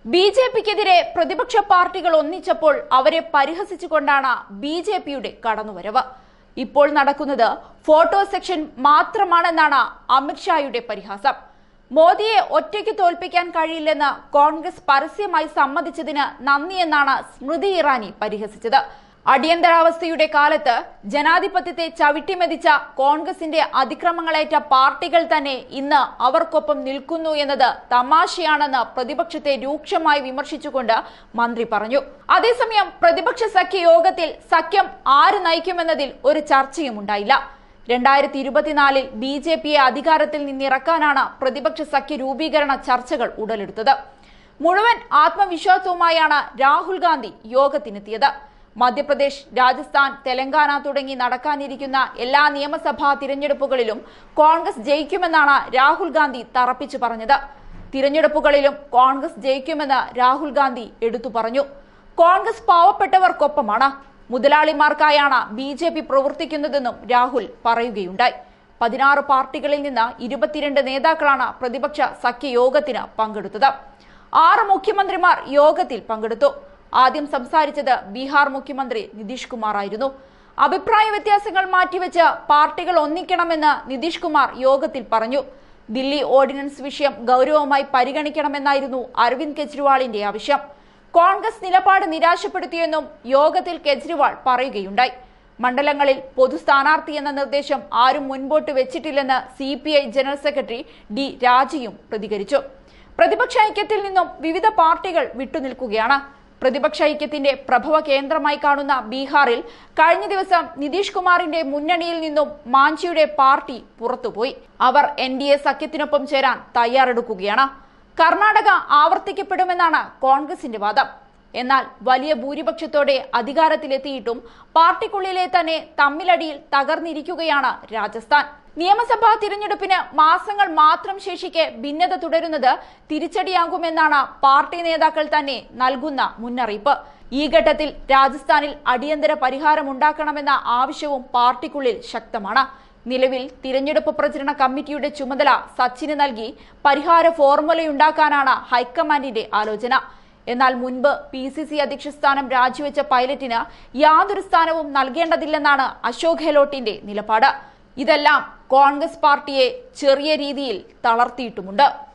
B J പിക്കെതിരെ പ്രതിപക്ഷ പാർട്ടികൾ ഒന്നിച്ചപ്പോൾ അവരെ പരിഹസിച്ചുകൊണ്ടാണ് ബി ജെ പിയുടെ കടന്നുവരവ് ഇപ്പോൾ നടക്കുന്നത് ഫോട്ടോ സെക്ഷൻ മാത്രമാണെന്നാണ് അമിത്ഷായുടെ പരിഹാസം മോദിയെ ഒറ്റയ്ക്ക് തോൽപ്പിക്കാൻ കഴിയില്ലെന്ന് കോൺഗ്രസ് പരസ്യമായി സമ്മതിച്ചതിന് നന്ദിയെന്നാണ് സ്മൃതി ഇറാനി പരിഹസിച്ചത് അടിയന്തരാവസ്ഥയുടെ കാലത്ത് ജനാധിപത്യത്തെ ചവിട്ടിമെതിച്ച കോൺഗ്രസിന്റെ അതിക്രമങ്ങളേറ്റ പാർട്ടികൾ തന്നെ ഇന്ന് അവർക്കൊപ്പം നിൽക്കുന്നു എന്നത് തമാശയാണെന്ന് പ്രതിപക്ഷത്തെ രൂക്ഷമായി വിമർശിച്ചുകൊണ്ട് മന്ത്രി പറഞ്ഞു അതേസമയം പ്രതിപക്ഷ സഖ്യ യോഗത്തിൽ സഖ്യം ആര് നയിക്കുമെന്നതിൽ ഒരു ചർച്ചയും ഉണ്ടായില്ല രണ്ടായിരത്തി ഇരുപത്തിനാലിൽ ബി ജെ പിയെ അധികാരത്തിൽ നിന്നിറക്കാനാണ് പ്രതിപക്ഷ സഖ്യ രൂപീകരണ ചർച്ചകൾ ഉടലെടുത്തത് മുഴുവൻ ആത്മവിശ്വാസവുമായാണ് രാഹുൽ ഗാന്ധി യോഗത്തിനെത്തിയത് മധ്യപ്രദേശ് രാജസ്ഥാൻ തെലങ്കാന തുടങ്ങി നടക്കാനിരിക്കുന്ന എല്ലാ നിയമസഭാ തിരഞ്ഞെടുപ്പുകളിലും കോൺഗ്രസ് ജയിക്കുമെന്നാണ് രാഹുൽ ഗാന്ധി തറപ്പിച്ചു പറഞ്ഞത് തിരഞ്ഞെടുപ്പുകളിലും കോൺഗ്രസ് ജയിക്കുമെന്ന് രാഹുൽ ഗാന്ധി എടുത്തു പറഞ്ഞു കോൺഗ്രസ് പാവപ്പെട്ടവർക്കൊപ്പമാണ് മുതലാളിമാർക്കായാണ് ബി ജെ പി പ്രവർത്തിക്കുന്നതെന്നും രാഹുൽ പറയുകയുണ്ടായി പതിനാറ് പാർട്ടികളിൽ നിന്ന് ഇരുപത്തിരണ്ട് നേതാക്കളാണ് പ്രതിപക്ഷ സഖ്യ യോഗത്തിന് പങ്കെടുത്തത് ആറ് മുഖ്യമന്ത്രിമാർ യോഗത്തിൽ പങ്കെടുത്തു ആദ്യം സംസാരിച്ചത് ബീഹാർ മുഖ്യമന്ത്രി നിതീഷ് കുമാർ ആയിരുന്നു അഭിപ്രായ വ്യത്യാസങ്ങൾ മാറ്റിവെച്ച് പാർട്ടികൾ ഒന്നിക്കണമെന്ന് നിതീഷ് കുമാർ യോഗത്തിൽ പറഞ്ഞു ദില്ലി ഓർഡിനൻസ് വിഷയം ഗൗരവമായി പരിഗണിക്കണമെന്നായിരുന്നു അരവിന്ദ് കെജ്രിവാളിന്റെ ആവശ്യം കോൺഗ്രസ് നിലപാട് നിരാശപ്പെടുത്തിയെന്നും യോഗത്തിൽ കെജ്രിവാൾ പറയുകയുണ്ടായി മണ്ഡലങ്ങളിൽ പൊതു സ്ഥാനാർത്ഥി എന്ന നിർദ്ദേശം ആരും മുൻപോട്ട് വെച്ചിട്ടില്ലെന്ന് സി ജനറൽ സെക്രട്ടറി ഡി രാജയും പ്രതികരിച്ചു പ്രതിപക്ഷ ഐക്യത്തിൽ നിന്നും വിവിധ പാർട്ടികൾ വിട്ടുനിൽക്കുകയാണ് പ്രതിപക്ഷ ഐക്യത്തിന്റെ പ്രഭവ കേന്ദ്രമായി കാണുന്ന ബീഹാറിൽ കഴിഞ്ഞ ദിവസം നിതീഷ് കുമാറിന്റെ മുന്നണിയിൽ നിന്നും മാഞ്ചിയുടെ പാർട്ടി പുറത്തുപോയി അവർ എൻ ഡി എ സഖ്യത്തിനൊപ്പം ചേരാൻ തയ്യാറെടുക്കുകയാണ് കർണാടക ആവർത്തിക്കപ്പെടുമെന്നാണ് കോൺഗ്രസിന്റെ വാദം എന്നാൽ വലിയ ഭൂരിപക്ഷത്തോടെ അധികാരത്തിലെത്തിയിട്ടും പാർട്ടിക്കുള്ളിലെ തന്നെ തമ്മിലടിയിൽ തകർന്നിരിക്കുകയാണ് രാജസ്ഥാൻ നിയമസഭാ തിരഞ്ഞെടുപ്പിന് മാസങ്ങൾ മാത്രം ശേഷിക്കെ ഭിന്നത തുടരുന്നത് തിരിച്ചടിയാകുമെന്നാണ് പാർട്ടി നേതാക്കൾ തന്നെ നൽകുന്ന മുന്നറിയിപ്പ് ഈ ഘട്ടത്തിൽ രാജസ്ഥാനിൽ അടിയന്തര പരിഹാരം ഉണ്ടാക്കണമെന്ന ആവശ്യവും പാർട്ടിക്കുള്ളിൽ ശക്തമാണ് നിലവിൽ തിരഞ്ഞെടുപ്പ് പ്രചരണ കമ്മിറ്റിയുടെ ചുമതല സച്ചിന് നൽകി പരിഹാര ഫോർമുലയുണ്ടാക്കാനാണ് ഹൈക്കമാൻഡിന്റെ ആലോചന എന്നാൽ മുൻപ് പി സി സി അധ്യക്ഷ സ്ഥാനം രാജിവെച്ച പൈലറ്റിന് യാതൊരു സ്ഥാനവും നൽകേണ്ടതില്ലെന്നാണ് അശോക് ഗെഹ്ലോട്ടിന്റെ നിലപാട് ഇതെല്ലാം കോൺഗ്രസ് പാർട്ടിയെ ചെറിയ രീതിയിൽ തളർത്തിയിട്ടുമുണ്ട്